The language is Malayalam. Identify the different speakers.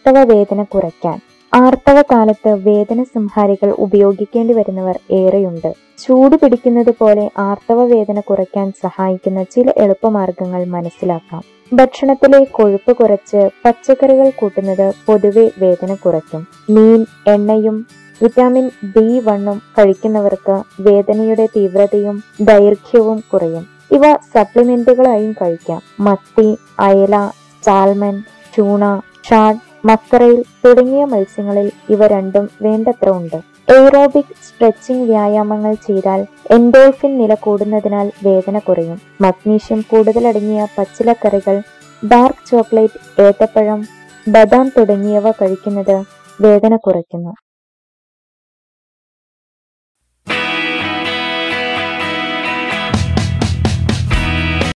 Speaker 1: ആർത്തവ വേദന കുറയ്ക്കാൻ ആർത്തവ കാലത്ത് വേദന സംഹാരികൾ ഉപയോഗിക്കേണ്ടി വരുന്നവർ ഏറെയുണ്ട് ചൂട് പിടിക്കുന്നത് പോലെ ആർത്തവ വേദന കുറയ്ക്കാൻ സഹായിക്കുന്ന ചില എളുപ്പമാർഗങ്ങൾ മനസ്സിലാക്കാം ഭക്ഷണത്തിലെ കൊഴുപ്പ് കുറച്ച് പച്ചക്കറികൾ കൂട്ടുന്നത് പൊതുവെ വേദന കുറയ്ക്കും മീൻ എണ്ണയും വിറ്റാമിൻ ബി വണ്ണും കഴിക്കുന്നവർക്ക് വേദനയുടെ തീവ്രതയും ദൈർഘ്യവും കുറയും ഇവ സപ്ലിമെന്റുകളായും കഴിക്കാം മത്തി അയല സാൽമൺ ചൂണ ഷാഡ് മക്കറയിൽ തുടങ്ങിയ മത്സ്യങ്ങളിൽ ഇവ രണ്ടും വേണ്ടത്ര ഉണ്ട് എയ്റോബിക് സ്ട്രെച്ചിങ് വ്യായാമങ്ങൾ ചെയ്താൽ എൻഡോൾഫിൻ നില കൂടുന്നതിനാൽ വേദന കുറയും മഗ്നീഷ്യം കൂടുതലടങ്ങിയ പച്ചിലക്കറികൾ ഡാർക്ക് ചോക്ലേറ്റ് ഏത്തപ്പഴം ബദാം തുടങ്ങിയവ കഴിക്കുന്നത് വേദന കുറയ്ക്കുന്നു